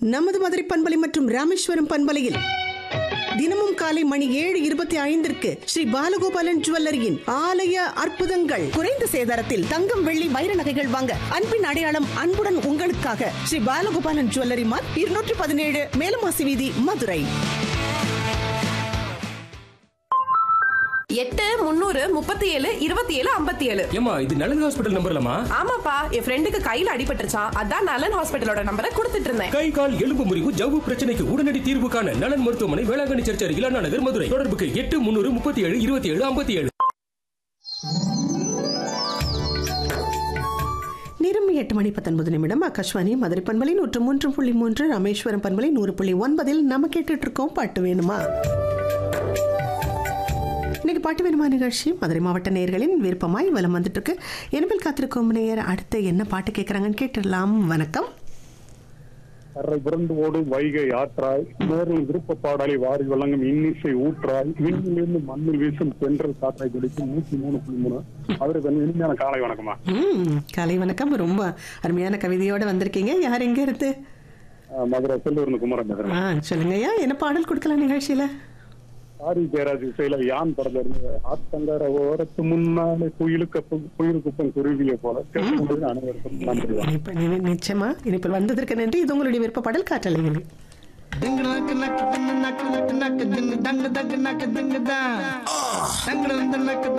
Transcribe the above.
நமது மதுரை பண்பலை மற்றும் ராமேஸ்வரம் பண்பலையில் தினமும் காலை மணி ஏழு இருபத்தி ஐந்திற்கு ஸ்ரீ பாலகோபாலன் ஜுவல்லரியின் ஆலய அற்புதங்கள் குறைந்த சேதாரத்தில் தங்கம் வெள்ளி வைர நகைகள் வாங்க அன்பின் அடையாளம் அன்புடன் உங்களுக்காக ஸ்ரீ பாலகோபாலன் ஜுவல்லரி மார்க் இருநூற்றி பதினேழு மேலமாசி வீதி மதுரை எட்டு முந்நூறு முப்பத்தி ஏழு இருபத்தி ஏழு ஐம்பத்தி ஏழு ஏமா இது நலன் ஹாஸ்பிட்டல் நம்பர்லமா ஆமாப்பா என் ஃப்ரெண்டுக்கு கையில அடிபட்டுருச்சான் அதான் நலன் ஹாஸ்பிட்டலோட நம்பரை கொடுத்துட்டு இருந்தேன் கை கால் எலும்பு முறிவு ஜவ்வு பிரச்சனைக்கு உடனடி தீர்வு காண நலன் மருத்துவமனை வேளாங்கண்ணி சர்ச் அருகில் அண்ணா நகர் மதுரை தொடர்புக்கு எட்டு முன்னூறு முப்பத்தி ஏழு இருபத்தி ஏழு ஐம்பத்தி ஏழு நேரம் எட்டு மணி பத்தொன்பது நிமிடம் ஆகாஷ்வாணி மதுரை பண்பலை நூற்று மூன்று புள்ளி மூன்று ராமேஸ்வரம் பண்பலை நூறு புள்ளி ஒன்பதில் நம்ம கேட்டுட்டு இருக்கோம் பாட்டு வேணுமா இன்னைக்கு பாட்டு வேணுமா நிகழ்ச்சி மதுரை மாவட்ட நேயர்களின் விருப்பமாய் வலம் வந்துட்டு இருக்கு எனபில் காத்திருக்கும் நேயர் அடுத்து என்ன பாட்டு கேட்குறாங்கன்னு கேட்டுடலாம் வணக்கம் கரை புரண்டு ஓடும் வைகை ஆற்றாய் நேரில் விருப்ப பாடலை வாரி வழங்கும் இன்னிசை ஊற்றாய் விண்ணிலிருந்து மண்ணில் வீசும் தென்றல் காற்றை குடிக்கும் நூத்தி மூணு புள்ளி மூணு அவருக்கு வந்து இனிமையான காலை வணக்கமா ம் காலை வணக்கம் ரொம்ப அருமையான கவிதையோட வந்திருக்கீங்க யார் எங்க இருந்து அஹ் மதுரை செல்லூர்னு குமரன் பேசுறேன் ஆ சொல்லுங்கய்யா என்ன பாடல் கொடுக்கலாம் நிகழ்ச்சியில ஆரி பேராஜ் இசையில யான் படத்துல இருந்து ஆத்தங்கர ஓரத்து முன்னாலே குயிலுக்கு குயிலுக்குப்பம் குருவிய போல கேட்டுக்கொண்டு அனைவருக்கும் நன்றி இப்ப நி- நிச்சயமா இனிப்பில் வந்ததற்கு நன்றி இது உங்களுடைய விருப்ப பாடல் காற்றலைகளில் Ding nak nak ding nak nak nak ding dang dang nak ding dang. Dang dang nak